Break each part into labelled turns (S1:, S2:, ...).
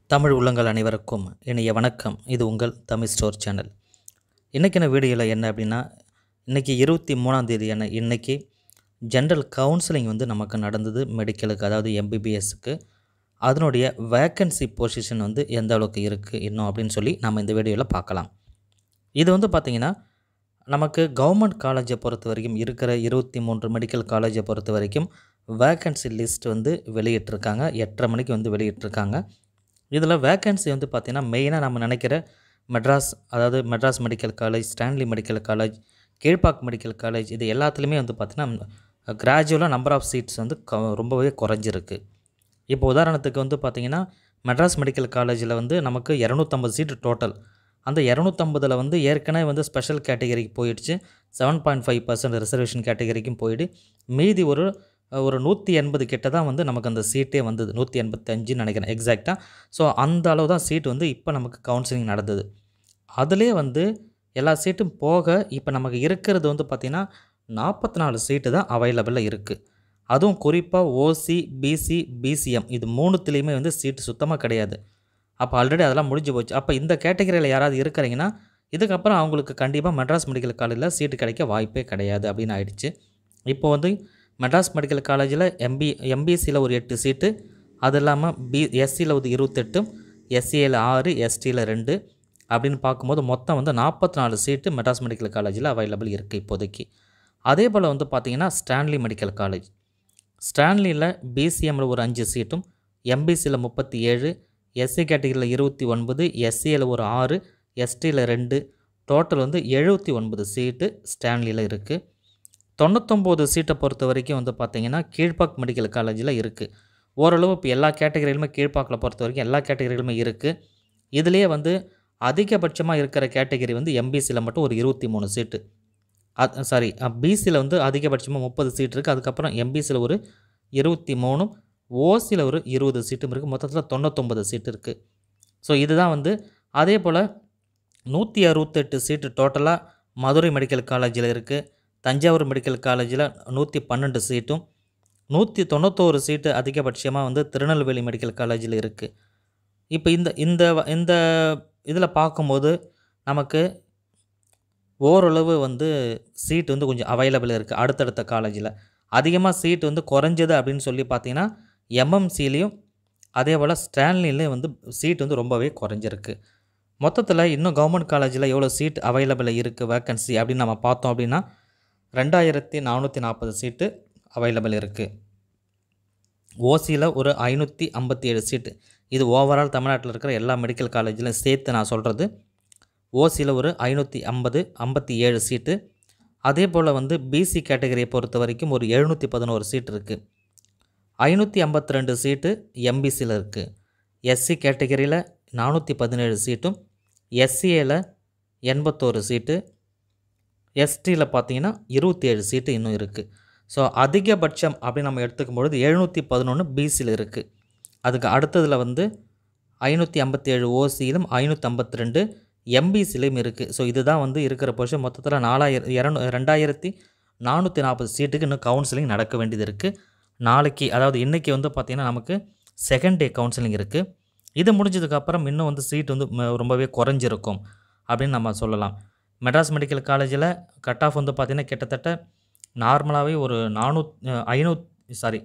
S1: தமிழ் உள்ளங்கள் அனைவருக்கும் இனிய வணக்கம் இது உங்கள் தமிழ் ஸ்டோர் சேனல் இன்றைக்கின வீடியோவில் என்ன அப்படின்னா இன்றைக்கி இருபத்தி மூணாம் தேதியான இன்றைக்கி ஜென்ரல் கவுன்சிலிங் வந்து நமக்கு நடந்தது மெடிக்கலுக்கு அதாவது எம்பிபிஎஸ்க்கு அதனுடைய வேக்கன்சி பொசிஷன் வந்து எந்த அளவுக்கு இருக்குது இன்னும் அப்படின்னு சொல்லி நம்ம இந்த வீடியோவில் பார்க்கலாம் இது வந்து பார்த்திங்கன்னா நமக்கு கவர்மெண்ட் காலேஜை பொறுத்த வரைக்கும் இருக்கிற இருபத்தி மூன்று மெடிக்கல் காலேஜை பொறுத்த வரைக்கும் வேக்கன்சி லிஸ்ட் வந்து வெளியிட்டிருக்காங்க எட்டரை மணிக்கு வந்து வெளியிட்டிருக்காங்க இதில் வேக்கன்சி வந்து பார்த்திங்கன்னா மெயினாக நம்ம நினைக்கிற மெட்ராஸ் அதாவது Madras medical college Stanley medical college Kilpauk medical college இது எல்லாத்துலேயுமே வந்து பார்த்திங்கன்னா கிராஜுவலாக நம்பர் ஆஃப் சீட்ஸ் வந்து க ரொம்பவே குறைஞ்சிருக்கு இப்போ உதாரணத்துக்கு வந்து பார்த்திங்கன்னா மெட்ராஸ் மெடிக்கல் காலேஜில் வந்து நமக்கு இரநூத்தம்பது சீட்டு டோட்டல் அந்த இரநூத்தம்பதில் வந்து ஏற்கனவே வந்து ஸ்பெஷல் கேட்டகரிக்கு போயிடுச்சு seven point five percent reservation கேட்டகரிக்கும் போயிடு மீதி ஒரு ஒரு நூற்றி எண்பது கிட்ட தான் வந்து நமக்கு அந்த சீட்டே வந்தது நூற்றி எண்பத்தஞ்சுன்னு நினைக்கிறேன் எக்ஸாக்டாக ஸோ அந்த அளவு தான் சீட் வந்து இப்போ நமக்கு கவுன்சிலிங் நடந்தது அதிலே வந்து எல்லா சீட்டும் போக இப்போ நமக்கு இருக்கிறது வந்து பார்த்திங்கன்னா நாற்பத்தி நாலு சீட்டு தான் அவைலபிளாக இருக்குது அதுவும் குறிப்பாக ஓசி பிசி பிசிஎம் இது மூணுத்துலேயுமே வந்து சீட்டு சுத்தமாக கிடையாது அப்போ ஆல்ரெடி அதெல்லாம் முடிஞ்சு போச்சு அப்போ இந்த கேட்டகரியில் யாராவது இருக்கிறீங்கன்னா இதுக்கப்புறம் அவங்களுக்கு கண்டிப்பாக மெட்ராஸ் மெடிக்கல் காலேஜில் சீட்டு கிடைக்க வாய்ப்பே கிடையாது அப்படின்னு ஆயிடுச்சு இப்போ வந்து மெட்ராஸ் மெடிக்கல் காலேஜில் எம்பி எம்பிசியில் ஒரு எட்டு சீட்டு அது இல்லாமல் பி எஸ்சியில் ஒரு இருபத்தெட்டு எஸ்சியில் ஆறு எஸ்டியில் ரெண்டு அப்படின்னு பார்க்கும்போது மொத்தம் வந்து நாற்பத்தி நாலு சீட்டு மெட்ராஸ் மெடிக்கல் காலேஜில் அவைலபிள் இருக்குது இப்போதைக்கு அதே போல் வந்து பார்த்திங்கன்னா ஸ்டான்லி மெடிக்கல் காலேஜ் ஸ்டான்லியில் பிசிஎம்மில் ஒரு அஞ்சு சீட்டும் எம்பிசியில் முப்பத்தி ஏழு எஸ்சி கேட்டகரியில் இருபத்தி ஒன்பது எஸ்சியில் ஒரு ஆறு எஸ்டியில் ரெண்டு டோட்டல் வந்து எழுபத்தி ஒன்பது சீட்டு ஸ்டான்லியில் இருக்குது தொண்ணூத்தொம்பது சீட்டை பொறுத்த வரைக்கும் வந்து பார்த்திங்கன்னா கீழ்ப்பாக் மெடிக்கல் காலேஜில் இருக்குது ஓரளவு இப்போ எல்லா கேட்டகரியிலுமே கீழ்ப்பாக்கில் பொறுத்த வரைக்கும் எல்லா கேட்டகரியிலுமே இருக்குது இதுலேயே வந்து அதிகபட்சமாக இருக்கிற கேட்டகரி வந்து எம்பிசியில் மட்டும் ஒரு இருபத்தி மூணு சீட்டு அது சாரி பிசியில் வந்து அதிகபட்சமாக முப்பது சீட் இருக்குது அதுக்கப்புறம் எம்பிசியில் ஒரு இருபத்தி மூணும் ஓசியில் ஒரு இருபது சீட்டும் இருக்குது மொத்தத்தில் தொண்ணூத்தொம்பது சீட்டு இருக்குது ஸோ இதுதான் வந்து அதே போல் நூற்றி அறுபத்தெட்டு சீட்டு டோட்டலாக மதுரை மெடிக்கல் காலேஜில் இருக்குது தஞ்சாவூர் மெடிக்கல் காலேஜில் நூற்றி பன்னெண்டு சீட்டும் நூற்றி தொண்ணூத்தோரு சீட்டு அதிகபட்சமாக வந்து திருநெல்வேலி மெடிக்கல் காலேஜில் இருக்குது இப்போ இந்த இந்த இந்த இதில் பார்க்கும்போது நமக்கு ஓரளவு வந்து சீட் வந்து கொஞ்சம் அவைலபிள் இருக்குது அடுத்தடுத்த காலேஜில் அதிகமாக சீட் வந்து குறைஞ்சது அப்படின்னு சொல்லி பார்த்தீங்கன்னா எம்எம்சிலையும் அதே போல் ஸ்டான்லிலையும் வந்து சீட் வந்து ரொம்பவே குறைஞ்சிருக்கு மொத்தத்தில் இன்னும் கவர்மெண்ட் காலேஜில் எவ்வளோ சீட் அவைலபிள் இருக்குது வேக்கன்சி அப்படின்னு நம்ம பார்த்தோம் அப்படின்னா ரெண்டாயிரத்தி நானூற்றி நாற்பது சீட்டு அவைலபிள் இருக்குது ஓசியில் ஒரு ஐநூற்றி ஐம்பத்தி ஏழு சீட்டு இது ஓவரால் தமிழ்நாட்டில் இருக்கிற எல்லா மெடிக்கல் காலேஜிலும் சேர்த்து நான் சொல்கிறது ஓசியில் ஒரு ஐநூற்றி ஐம்பது ஐம்பத்தி ஏழு சீட்டு அதே போல் வந்து பிசி கேட்டகரியை பொறுத்த வரைக்கும் ஒரு எழுநூற்றி பதினோரு சீட் இருக்குது ஐநூற்றி ஐம்பத்தி ரெண்டு சீட்டு எம்பிசியில் இருக்குது எஸ்சி கேட்டகரியில் நானூற்றி பதினேழு சீட்டும் எஸ்சிஏல எண்பத்தோரு சீட்டு எஸ்டியில் பார்த்தீங்கன்னா இருபத்தி ஏழு சீட்டு இன்னும் இருக்குது ஸோ அதிகபட்சம் அப்படின்னு நம்ம எடுத்துக்கும் பொழுது எழுநூற்றி பதினொன்று பிசியில் இருக்குது அதுக்கு அடுத்ததில் வந்து ஐநூற்றி ஐம்பத்தி ஏழு ஓசியிலும் ஐநூற்றி ஐம்பத்தி ரெண்டு எம்பிசிலையும் இருக்குது ஸோ இதுதான் வந்து இருக்கிற பொசிஷன் மொத்தத்தில் நாலாயிரம் இரநூ ரெண்டாயிரத்தி நானூற்றி நாற்பது சீட்டுக்கு இன்னும் கவுன்சிலிங் நடக்க வேண்டியது இருக்குது நாளைக்கு அதாவது இன்றைக்கி வந்து பார்த்திங்கன்னா நமக்கு செகண்ட் டே கவுன்சிலிங் இருக்குது இது முடிஞ்சதுக்கப்புறம் இன்னும் வந்து சீட் வந்து ரொம்பவே குறைஞ்சிருக்கும் அப்படின்னு நம்ம சொல்லலாம் மெட்ராஸ் மெடிக்கல் காலேஜில் கட் ஆஃப் வந்து பார்த்திங்கன்னா கிட்டத்தட்ட நார்மலாகவே ஒரு நானூத் ஐநூத் சாரி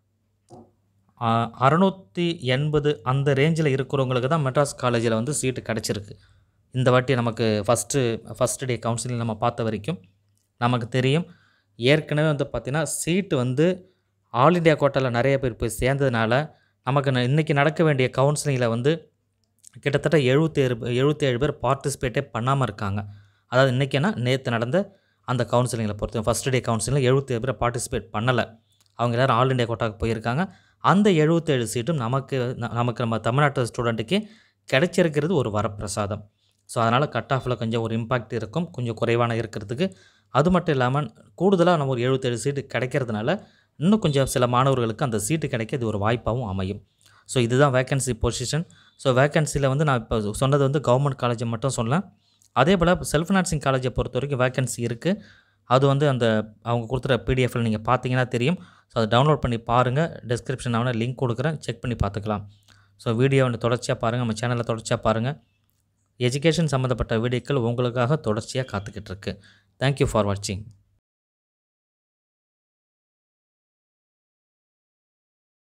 S1: அறநூற்றி எண்பது அந்த ரேஞ்சில் இருக்கிறவங்களுக்கு தான் மெட்ராஸ் காலேஜில் வந்து சீட்டு கிடச்சிருக்கு இந்த வாட்டி நமக்கு ஃபஸ்ட்டு ஃபஸ்ட்டு டே கவுன்சிலிங் நம்ம பார்த்த வரைக்கும் நமக்கு தெரியும் ஏற்கனவே வந்து பார்த்திங்கன்னா சீட்டு வந்து ஆல் இண்டியா கோட்டாவில் நிறைய பேர் போய் சேர்ந்ததுனால நமக்கு இன்றைக்கி நடக்க வேண்டிய கவுன்சிலிங்கில் வந்து கிட்டத்தட்ட எழுபத்தேழு எழுபத்தேழு பேர் பார்ட்டிசிபேட்டே பண்ணாமல் இருக்காங்க அதாவது இன்றைக்கினா நேற்று நடந்த அந்த கவுன்சிலிங்கில் பொறுத்த ஃபஸ்ட் டே கவுன்சிலிங்கில் எழுபத்தேழு பேர் பார்ட்டிசிபேட் பண்ணலை அவங்க எல்லோரும் ஆல் இண்டியா கோட்டாவுக்கு போயிருக்காங்க அந்த எழுபத்தேழு சீட்டும் நமக்கு நமக்கு நம்ம தமிழ்நாட்டு ஸ்டூடெண்ட்டுக்கு கிடைச்சிருக்கிறது ஒரு வரப்பிரசாதம் ஸோ அதனால் கட் ஆஃபில் கொஞ்சம் ஒரு இம்பாக்ட் இருக்கும் கொஞ்சம் குறைவான இருக்கிறதுக்கு அது மட்டும் இல்லாமல் கூடுதலாக நம்ம ஒரு எழுபத்தேழு சீட்டு கிடைக்கிறதுனால இன்னும் கொஞ்சம் சில மாணவர்களுக்கு அந்த சீட்டு கிடைக்க இது ஒரு வாய்ப்பாகவும் அமையும் ஸோ இதுதான் வேக்கன்சி பொசிஷன் ஸோ வேக்கன்சியில் வந்து நான் இப்போ சொன்னது வந்து கவர்மெண்ட் காலேஜை மட்டும் சொன்னேன் அதே போல் செல்ஃப் ஃபினான்சிங் காலேஜை பொறுத்த வரைக்கும் வேக்கன்சி இருக்குது அது வந்து அந்த அவங்க கொடுத்துற பிடிஎஃப்பில் நீங்கள் பார்த்தீங்கன்னா தெரியும் ஸோ அதை டவுன்லோட் பண்ணி பாருங்கள் டிஸ்கிரிப்ஷன் நான் லிங்க் கொடுக்குறேன் செக் பண்ணி பார்த்துக்கலாம் ஸோ வீடியோ வந்து தொடர்ச்சியாக பாருங்கள் நம்ம சேனலில் தொடர்ச்சியாக பாருங்கள் எஜுகேஷன் சம்மந்தப்பட்ட வீடியோக்கள் உங்களுக்காக தொடர்ச்சியாக காத்துக்கிட்டு இருக்கு தேங்க்யூ ஃபார் வாட்சிங்